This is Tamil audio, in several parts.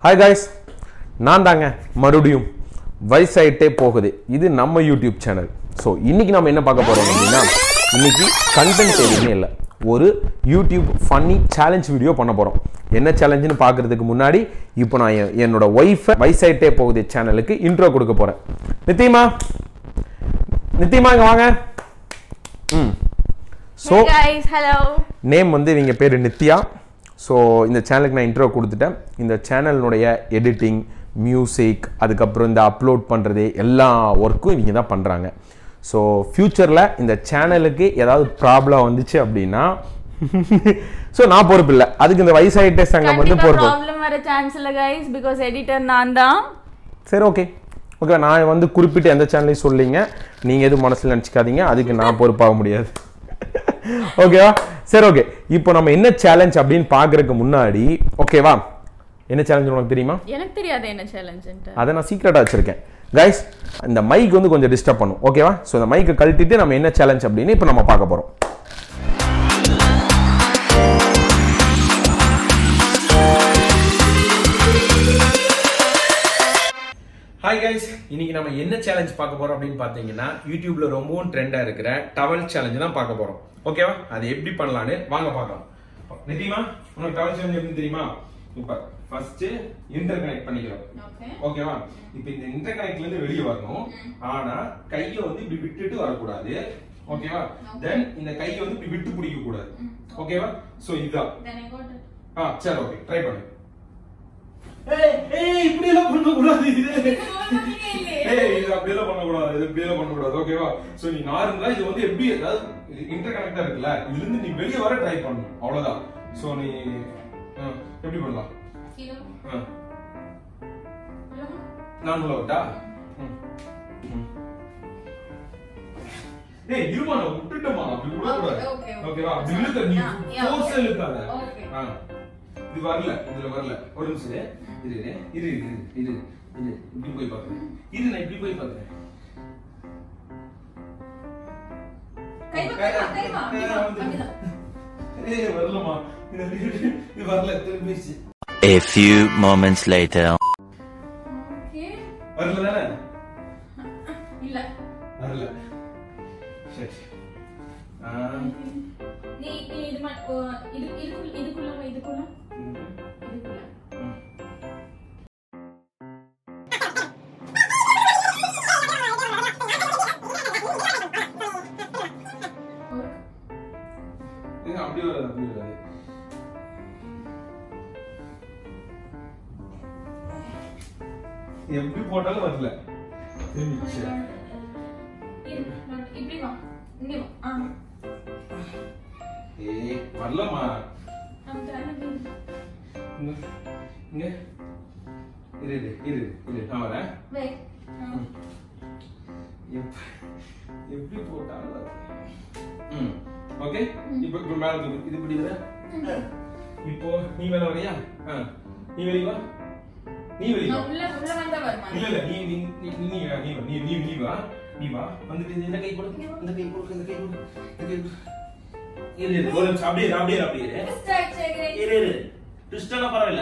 ஹாய் காய்ஸ் நான் தாங்க மறுபடியும் வயசாயிட்டே போகுது இது நம்ம யூடியூப் சேனல் ஸோ இன்னைக்கு நம்ம என்ன பார்க்க போறோம் அப்படின்னா இன்னைக்கு கண்டென்ட் எதுவுமே இல்லை ஒரு யூடியூப் ஃபன்னி சேலஞ்ச் வீடியோ பண்ண போகிறோம் என்ன சேலஞ்சுன்னு பார்க்கறதுக்கு முன்னாடி இப்போ நான் என்- என்னோட ஒய்ஃபை வயசாயிட்டே போகுது சேனலுக்கு இன்ட்ரோ கொடுக்க போகிறேன் நித்தியமா நித்தியமா இங்கே வாங்க ம் so Hey guys, hello. Name வந்து இவங்க பேர் நித்யா ஸோ இந்த சேனலுக்கு நான் இன்ட்ரோ கொடுத்துட்டேன் இந்த சேனலினுடைய எடிட்டிங் மியூசிக் அதுக்கப்புறம் இந்த அப்லோட் பண்ணுறது எல்லா ஒர்க்கும் இவங்க தான் பண்ணுறாங்க ஸோ ஃப்யூச்சரில் இந்த சேனலுக்கு ஏதாவது ப்ராப்ளம் வந்துச்சு அப்படின்னா ஸோ நான் பொறுப்பு இல்லை அதுக்கு இந்த வயசாயிட்டே சங்கம் வந்து கண்டிப்பா பொறுப்பு ப்ராப்ளம் வர சான்ஸ் இல்ல guys because editor நான் தான் சரி ஓகே ஓகே நான் வந்து குறிப்பிட்டு எந்த சேனலையும் சொல்லிங்க நீங்கள் எதுவும் மனசில் நினச்சிக்காதீங்க அதுக்கு நான் பொறுப்பாக முடியாது ஓகேவா சரி ஓகே இப்போ நம்ம என்ன சேலஞ்ச் அப்படின்னு பார்க்கறதுக்கு முன்னாடி ஓகேவா என்ன சேலஞ்ச் உனக்கு தெரியுமா எனக்கு தெரியாது என்ன சேலஞ்சுன்ட்டு அதை நான் சீக்கிரட்டாக வச்சுருக்கேன் கைஸ் இந்த மைக் வந்து கொஞ்சம் டிஸ்டர்ப் பண்ணும் ஓகேவா ஸோ இந்த மைக்கை கழட்டிட்டு நம்ம என்ன சேலஞ்ச் அப்படின்னு இப்போ நம்ம பார்க்க போகிறோம் ஹாய் கைஸ் இன்னைக்கு நம்ம என்ன சேலஞ்ச் பார்க்க போறோம் அப்படின்னு பார்த்தீங்கன்னா யூடியூப்ல ரொம்பவும் ட்ரெண்டா இருக்கிற டவல் சேலஞ்ச் தான் பார்க்க போறோம் ஓகேவா அது எப்படி பண்ணலான்னு வாங்க பார்க்கலாம் நிதிமா உனக்கு டவல் சேலஞ்ச் எப்படி தெரியுமா சூப்பர் ஃபர்ஸ்ட் இன்டர் கனெக்ட் பண்ணிக்கிறோம் Okay. ஓகேவா இப்போ இந்த இன்டர் கனெக்ட்ல இருந்து வெளியே வரணும் ஆனா கையை வந்து இப்படி விட்டுட்டு வரக்கூடாது ஓகேவா தென் இந்த கையை வந்து இப்படி விட்டு பிடிக்க கூடாது ஓகேவா சோ இதுதான் Then I got it. ஆ சரி ஓகே ட்ரை பண்ணு ஏய் ஏய் இப்படி எல்லாம் பண்ண கூடாது இது ஏய் இது அப்படியெல்லாம் பண்ணக்கூடாது இது அப்படியெல்லாம் பண்ணக்கூடாது ஓகேவா சோ நீ நார்மலா இது வந்து எப்படி அதாவது இன்டர் கனெக்டா இருக்குல்ல இதுல இருந்து நீ வெளிய வர ட்ரை பண்ணணும் அவ்வளவுதான் சோ நீ ஆ, எப்படி பண்ணலாம் Kilo. ஆ, Hello? நான் உள்ள வரட்டா ம். ம். ஏய் இருமா நான் விட்டுட்டமா அப்படி விட கூடாது Okay, okay, okay. ஓகேவா அப்படி இழுக்க நீ Yeah, yeah, ஃபோர்ஸ் okay. இழுக்காத Okay. ஆ. இது வரல இதுல வரல ஒரு நிமிஷம் இரு. இரு இரு இரு இரு இரு இரு இப்படி போய் பாக்குறேன் இரு நான் இப்படி போய் பாக்குறேன் கை வா, கை வா, கை வா, அப்படிதான், அப்படிதான். ஏய் வரலமா இது இது வரல திரும்பிச்சு A few moments later. Okay. வரல தானே இல்ல. வரல சரி ஆ, நீ நீ இது மா- ஓ, இது இதுக்குள்ள இதுக்குள்ள வா, இதுக்குள்ள இதுக்குள்ள ம். ஒரு ஏங்க, அப்படி வராது அப்படி வராது எப்படி போட்டாலும் வரல திரும்பிச்சு இரு, நான் இப்படி வா இங்க வா ஆ ஏய் வரலமா நான் தரேன் இங்க இங்க இரு இரு இரு இரு நான் வரேன் வெயிட் எப்ப- எப்படி போட்டாலும் வரல. ம் ஓகே இப்போ இப்போ மேல தூக்கு இது இப்படி வர இப்போ நீ மேல வரியா ஆ நீ வெளிய வா நீ வெளிய வா நான் உள்ள உள்ள வந்தா வருமா இல்ல இல்ல நீ நீ நீ நீ நீ வா, நீ வா, நீ நீ நீ வா நீ வா வந்துட்டு இந்த- இந்த கை கொடு இந்த கை கொடு இந்த கை கொடு இந்த கை கொடு இரு இரு ஒரு நிமிஷம் அப்படியே இரு, அப்படியே இரு, அப்படியே இரு. ஸ்டார்ட் செய்கிறேன் இரு இரு ட்விஸ்டானா பரவாயில்ல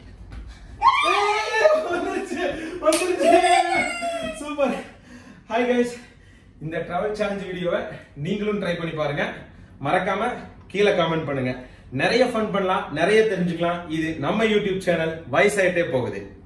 வந்துருச்சு வந்துருச்சு சூப்பர் ஹாய் கைஸ் இந்த டிராவல் சேலஞ்ச் வீடியோவை நீங்களும் ட்ரை பண்ணி பாருங்க மறக்காம கீழே கமெண்ட் பண்ணுங்க நிறைய ஃபன் பண்ணலாம் நிறைய தெரிஞ்சுக்கலாம் இது நம்ம யூடியூப் சேனல் வயசாயிட்டே போகுது